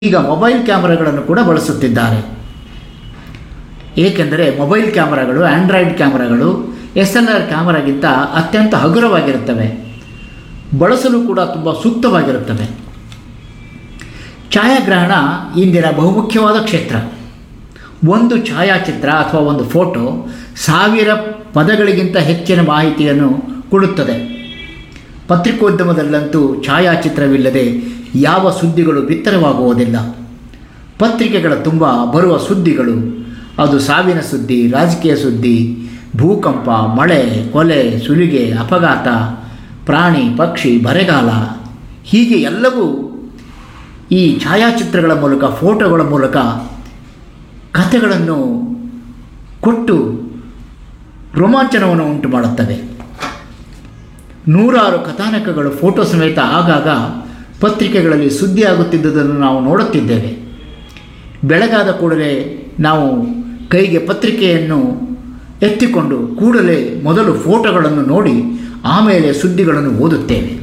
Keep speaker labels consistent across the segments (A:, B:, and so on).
A: ಈಗ ಮೊಬೈಲ್ ಕ್ಯಾಮರಾಗಳನ್ನು ಕೂಡ ಬಳಸುತ್ತಿದ್ದಾರೆ ಏಕೆಂದರೆ ಮೊಬೈಲ್ ಕ್ಯಾಮರಾಗಳು ಆಂಡ್ರಾಯ್ಡ್ ಕ್ಯಾಮರಾಗಳು ಎಸ್ ಎಲ್ ಆರ್ ಕ್ಯಾಮರಾಗಿಂತ ಅತ್ಯಂತ ಹಗುರವಾಗಿರುತ್ತವೆ ಬಳಸಲು ಕೂಡ ತುಂಬ ಸೂಕ್ತವಾಗಿರುತ್ತವೆ ಛಾಯಾಗ್ರಹಣ ಇಂದಿನ ಬಹುಮುಖ್ಯವಾದ ಕ್ಷೇತ್ರ ಒಂದು ಛಾಯಾಚಿತ್ರ ಅಥವಾ ಒಂದು ಫೋಟೋ ಸಾವಿರ ಪದಗಳಿಗಿಂತ ಹೆಚ್ಚಿನ ಮಾಹಿತಿಯನ್ನು ಕೊಡುತ್ತದೆ ಪತ್ರಿಕೋದ್ಯಮದಲ್ಲಂತೂ ಛಾಯಾಚಿತ್ರವಿಲ್ಲದೆ ಯಾವ ಸುದ್ದಿಗಳು ಬಿತ್ತರವಾಗುವುದಿಲ್ಲ ಪತ್ರಿಕೆಗಳ ತುಂಬ ಬರುವ ಸುದ್ದಿಗಳು ಅದು ಸಾವಿನ ಸುದ್ದಿ ರಾಜಕೀಯ ಸುದ್ದಿ ಭೂಕಂಪ ಮಳೆ ಕೊಲೆ ಸುಲಿಗೆ ಅಪಘಾತ ಪ್ರಾಣಿ ಪಕ್ಷಿ ಬರೆಗಾಲ ಹೀಗೆ ಎಲ್ಲವೂ ಈ ಛಾಯಾಚಿತ್ರಗಳ ಮೂಲಕ ಫೋಟೋಗಳ ಮೂಲಕ ಕಥೆಗಳನ್ನು ಕೊಟ್ಟು ರೋಮಾಂಚನವನ್ನು ಉಂಟು ಮಾಡುತ್ತವೆ ನೂರಾರು ಕಥಾನಕಗಳು ಫೋಟೋ ಸಮೇತ ಆಗಾಗ ಪತ್ರಿಕೆಗಳಲ್ಲಿ ಸುದ್ದಿಯಾಗುತ್ತಿದ್ದುದನ್ನು ನಾವು ನೋಡುತ್ತಿದ್ದೇವೆ ಬೆಳಗಾದ ಕೂಡಲೇ ನಾವು ಕೈಗೆ ಪತ್ರಿಕೆಯನ್ನು ಎತ್ತಿಕೊಂಡು ಕೂಡಲೇ ಮೊದಲು ಫೋಟೋಗಳನ್ನು ನೋಡಿ ಆಮೇಲೆ ಸುದ್ದಿಗಳನ್ನು ಓದುತ್ತೇವೆ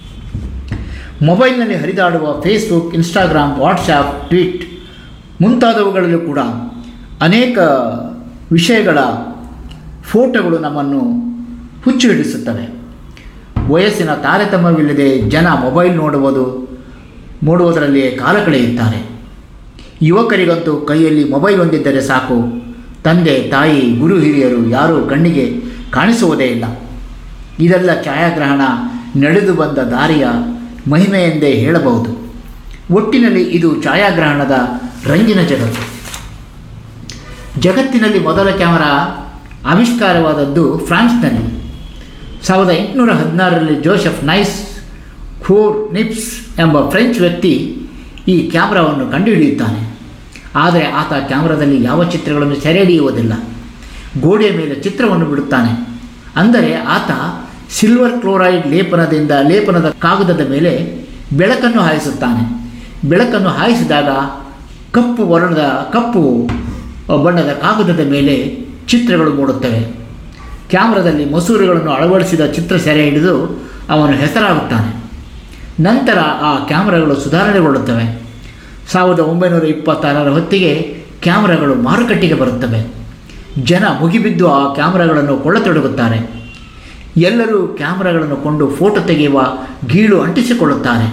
A: ಮೊಬೈಲ್ನಲ್ಲಿ ಹರಿದಾಡುವ ಫೇಸ್ಬುಕ್ ಇನ್ಸ್ಟಾಗ್ರಾಮ್ ವಾಟ್ಸಾಪ್ ಟ್ವೀಟ್ ಮುಂತಾದವುಗಳಲ್ಲೂ ಕೂಡ ಅನೇಕ ವಿಷಯಗಳ ಫೋಟೋಗಳು ನಮ್ಮನ್ನು ಹುಚ್ಚು ಹಿಡಿಸುತ್ತವೆ ವಯಸ್ಸಿನ ತಾರತಮ್ಯವಿಲ್ಲದೆ ಜನ ಮೊಬೈಲ್ ನೋಡುವುದು ನೋಡುವುದರಲ್ಲಿಯೇ ಕಾಲ ಕಳೆಯುತ್ತಾರೆ ಯುವಕರಿಗಂತೂ ಕೈಯಲ್ಲಿ ಮೊಬೈಲ್ ಹೊಂದಿದ್ದರೆ ಸಾಕು ತಂದೆ ತಾಯಿ ಗುರು ಹಿರಿಯರು ಯಾರೂ ಕಣ್ಣಿಗೆ ಕಾಣಿಸುವುದೇ ಇಲ್ಲ ಇದೆಲ್ಲ ಛಾಯಾಗ್ರಹಣ ನಡೆದು ಬಂದ ದಾರಿಯ ಮಹಿಮೆ ಎಂದೇ ಹೇಳಬಹುದು ಒಟ್ಟಿನಲ್ಲಿ ಇದು ಛಾಯಾಗ್ರಹಣದ ರಂಗಿನ ಜಗತ್ತು ಜಗತ್ತಿನಲ್ಲಿ ಮೊದಲ ಕ್ಯಾಮರಾ ಆವಿಷ್ಕಾರವಾದದ್ದು ಫ್ರಾನ್ಸ್ನಲ್ಲಿ ಸಾವಿರದ ಎಂಟುನೂರ ಹದಿನಾರರಲ್ಲಿ ಜೋಸೆಫ್ ನೈಸ್ ಖೋರ್ ನಿಪ್ಸ್ ಎಂಬ ಫ್ರೆಂಚ್ ವ್ಯಕ್ತಿ ಈ ಕ್ಯಾಮ್ರಾವನ್ನು ಕಂಡುಹಿಡಿಯುತ್ತಾನೆ ಆದರೆ ಆತ ಕ್ಯಾಮ್ರಾದಲ್ಲಿ ಯಾವ ಚಿತ್ರಗಳನ್ನು ಸೆರೆ ಹಿಡಿಯುವುದಿಲ್ಲ ಗೋಡೆಯ ಮೇಲೆ ಚಿತ್ರವನ್ನು ಬಿಡುತ್ತಾನೆ ಅಂದರೆ ಆತ ಸಿಲ್ವರ್ ಕ್ಲೋರೈಡ್ ಲೇಪನದಿಂದ ಲೇಪನದ ಕಾಗದದ ಮೇಲೆ ಬೆಳಕನ್ನು ಹಾಯಿಸುತ್ತಾನೆ ಬೆಳಕನ್ನು ಹಾಯಿಸಿದಾಗ ಕಪ್ಪು ವರ್ಣದ ಕಪ್ಪು ಬಣ್ಣದ ಕಾಗದದ ಮೇಲೆ ಚಿತ್ರಗಳು ಮೂಡುತ್ತವೆ ಕ್ಯಾಮ್ರಾದಲ್ಲಿ ಮಸೂರುಗಳನ್ನು ಅಳವಡಿಸಿದ ಚಿತ್ರ ಸೆರೆ ಹಿಡಿದು ಅವನು ಹೆಸರಾಗುತ್ತಾನೆ ನಂತರ ಆ ಕ್ಯಾಮ್ರಾಗಳು ಸುಧಾರಣೆಗೊಳ್ಳುತ್ತವೆ ಸಾವಿರದ ಒಂಬೈನೂರ ಇಪ್ಪತ್ತಾರರ ಹೊತ್ತಿಗೆ ಕ್ಯಾಮ್ರಾಗಳು ಮಾರುಕಟ್ಟೆಗೆ ಬರುತ್ತವೆ ಜನ ಮುಗಿಬಿದ್ದು ಆ ಕ್ಯಾಮ್ರಾಗಳನ್ನು ಕೊಳ್ಳತೊಡಗುತ್ತಾರೆ ಎಲ್ಲರೂ ಕ್ಯಾಮ್ರಾಗಳನ್ನು ಕೊಂಡು ಫೋಟೋ ತೆಗೆಯುವ ಗೀಳು ಅಂಟಿಸಿಕೊಳ್ಳುತ್ತಾರೆ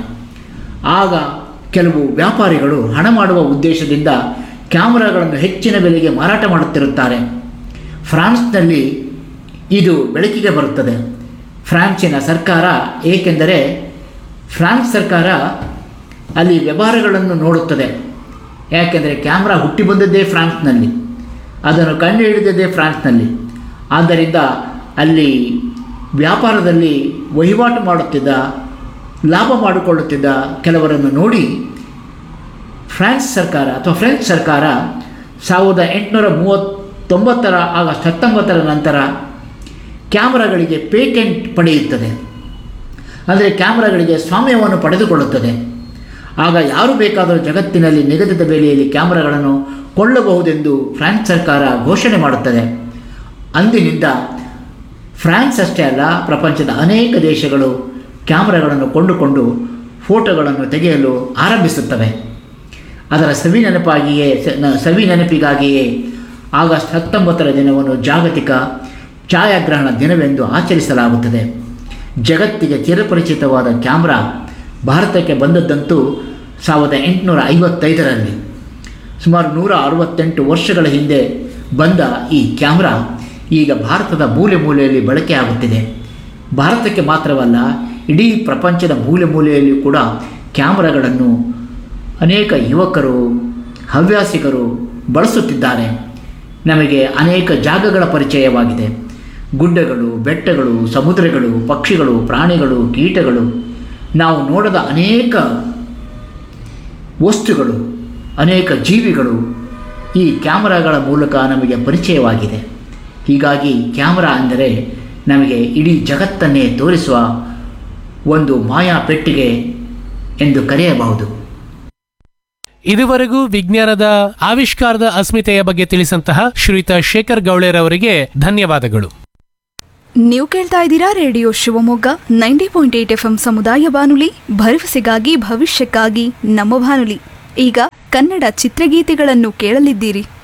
A: ಆಗ ಕೆಲವು ವ್ಯಾಪಾರಿಗಳು ಹಣ ಮಾಡುವ ಉದ್ದೇಶದಿಂದ ಕ್ಯಾಮ್ರಾಗಳನ್ನು ಹೆಚ್ಚಿನ ಬೆಲೆಗೆ ಮಾರಾಟ ಮಾಡುತ್ತಿರುತ್ತಾರೆ ಫ್ರಾನ್ಸ್ನಲ್ಲಿ ಇದು ಬೆಳಕಿಗೆ ಬರುತ್ತದೆ ಫ್ರಾನ್ಸಿನ ಸರ್ಕಾರ ಏಕೆಂದರೆ ಫ್ರಾನ್ಸ್ ಸರ್ಕಾರ ಅಲ್ಲಿ ವ್ಯವಹಾರಗಳನ್ನು ನೋಡುತ್ತದೆ ಯಾಕೆಂದರೆ ಕ್ಯಾಮ್ರಾ ಹುಟ್ಟಿ ಬಂದದ್ದೇ ಫ್ರಾನ್ಸ್ನಲ್ಲಿ ಅದನ್ನು ಕಂಡುಹಿಡಿದದ್ದೇ ಫ್ರಾನ್ಸ್ನಲ್ಲಿ ಆದ್ದರಿಂದ ಅಲ್ಲಿ ವ್ಯಾಪಾರದಲ್ಲಿ ವಹಿವಾಟು ಮಾಡುತ್ತಿದ್ದ ಲಾಭ ಮಾಡಿಕೊಳ್ಳುತ್ತಿದ್ದ ಕೆಲವರನ್ನು ನೋಡಿ ಫ್ರಾನ್ಸ್ ಸರ್ಕಾರ ಅಥವಾ ಫ್ರೆಂಚ್ ಸರ್ಕಾರ ಸಾವಿರದ ಎಂಟುನೂರ ಮೂವತ್ತೊಂಬತ್ತರ ಆಗಸ್ಟ್ ಹತ್ತೊಂಬತ್ತರ ನಂತರ ಕ್ಯಾಮ್ರಾಗಳಿಗೆ ಪೇಟೆಂಟ್ ಪಡೆಯುತ್ತದೆ ಅಂದರೆ ಕ್ಯಾಮ್ರಾಗಳಿಗೆ ಸ್ವಾಮ್ಯವನ್ನು ಪಡೆದುಕೊಳ್ಳುತ್ತದೆ ಆಗ ಯಾರು ಬೇಕಾದರೂ ಜಗತ್ತಿನಲ್ಲಿ ನಿಗದಿತ ಬೆಲೆಯಲ್ಲಿ ಕ್ಯಾಮ್ರಾಗಳನ್ನು ಕೊಳ್ಳಬಹುದೆಂದು ಫ್ರಾನ್ಸ್ ಸರ್ಕಾರ ಘೋಷಣೆ ಮಾಡುತ್ತದೆ ಅಂದಿನಿಂದ ಫ್ರಾನ್ಸ್ ಅಷ್ಟೇ ಅಲ್ಲ ಪ್ರಪಂಚದ ಅನೇಕ ದೇಶಗಳು ಕ್ಯಾಮ್ರಾಗಳನ್ನು ಕೊಂಡುಕೊಂಡು ಫೋಟೋಗಳನ್ನು ತೆಗೆಯಲು ಆರಂಭಿಸುತ್ತವೆ ಅದರ ಸವಿ ನೆನಪಾಗಿಯೇ ಸ- ನ- ಸವಿ ನೆನಪಿಗಾಗಿಯೇ ಆಗಸ್ಟ್ ಹತ್ತೊಂಬತ್ತರ ದಿನವನ್ನು ಜಾಗತಿಕ ಛಾಯಾಗ್ರಹಣ ದಿನವೆಂದು ಆಚರಿಸಲಾಗುತ್ತದೆ ಜಗತ್ತಿಗೆ ಚಿರಪರಿಚಿತವಾದ ಕ್ಯಾಮ್ರಾ ಭಾರತಕ್ಕೆ ಬಂದದ್ದಂತೂ ಸಾವಿರದ ಎಂಟುನೂರ ಐವತ್ತೈದರಲ್ಲಿ ಸುಮಾರು ನೂರ ಅರವತ್ತೆಂಟು ವರ್ಷಗಳ ಹಿಂದೆ ಬಂದ ಈ ಕ್ಯಾಮ್ರಾ ಈಗ ಭಾರತದ ಮೂಲೆ ಮೂಲೆಯಲ್ಲಿ ಬಳಕೆಯಾಗುತ್ತಿದೆ ಭಾರತಕ್ಕೆ ಮಾತ್ರವಲ್ಲ ಇಡೀ ಪ್ರಪಂಚದ ಮೂಲೆ ಮೂಲೆಯಲ್ಲಿಯೂ ಕೂಡ ಕ್ಯಾಮ್ರಾಗಳನ್ನು ಅನೇಕ ಯುವಕರು ಹವ್ಯಾಸಿಗರು ಬಳಸುತ್ತಿದ್ದಾರೆ ನಮಗೆ ಅನೇಕ ಜಾಗಗಳ ಪರಿಚಯವಾಗಿದೆ ಗುಡ್ಡಗಳು ಬೆಟ್ಟಗಳು ಸಮುದ್ರಗಳು ಪಕ್ಷಿಗಳು ಪ್ರಾಣಿಗಳು ಕೀಟಗಳು ನಾವು ನೋಡದ ಅನೇಕ ವಸ್ತುಗಳು ಅನೇಕ ಜೀವಿಗಳು ಈ ಕ್ಯಾಮರಾಗಳ ಮೂಲಕ ನಮಗೆ ಪರಿಚಯವಾಗಿದೆ ಹೀಗಾಗಿ ಕ್ಯಾಮರಾ ಅಂದರೆ ನಮಗೆ ಇಡೀ ಜಗತ್ತನ್ನೇ ತೋರಿಸುವ ಒಂದು ಮಾಯಾ ಪೆಟ್ಟಿಗೆ ಎಂದು ಕರೆಯಬಹುದು
B: ಇದುವರೆಗೂ ವಿಜ್ಞಾನದ ಆವಿಷ್ಕಾರದ ಅಸ್ಮಿತೆಯ ಬಗ್ಗೆ ತಿಳಿಸಂತಹ ಶ್ರೀಯುತ ಶೇಖರ್ ಗೌಳೇರ್ ಅವರಿಗೆ ಧನ್ಯವಾದಗಳು
C: ನೀವು ಕೇಳ್ತಾ ಇದ್ದೀರಾ radio Shivamogga ninety point eight F M ಸಮುದಾಯ ಬಾನುಲಿ ಭರವಸೆಗಾಗಿ ಭವಿಷ್ಯಕ್ಕಾಗಿ ನಮ್ಮ ಬಾನುಲಿ ಈಗ ಕನ್ನಡ ಚಿತ್ರಗೀತೆಗಳನ್ನು ಕೇಳಲಿದ್ದೀರಿ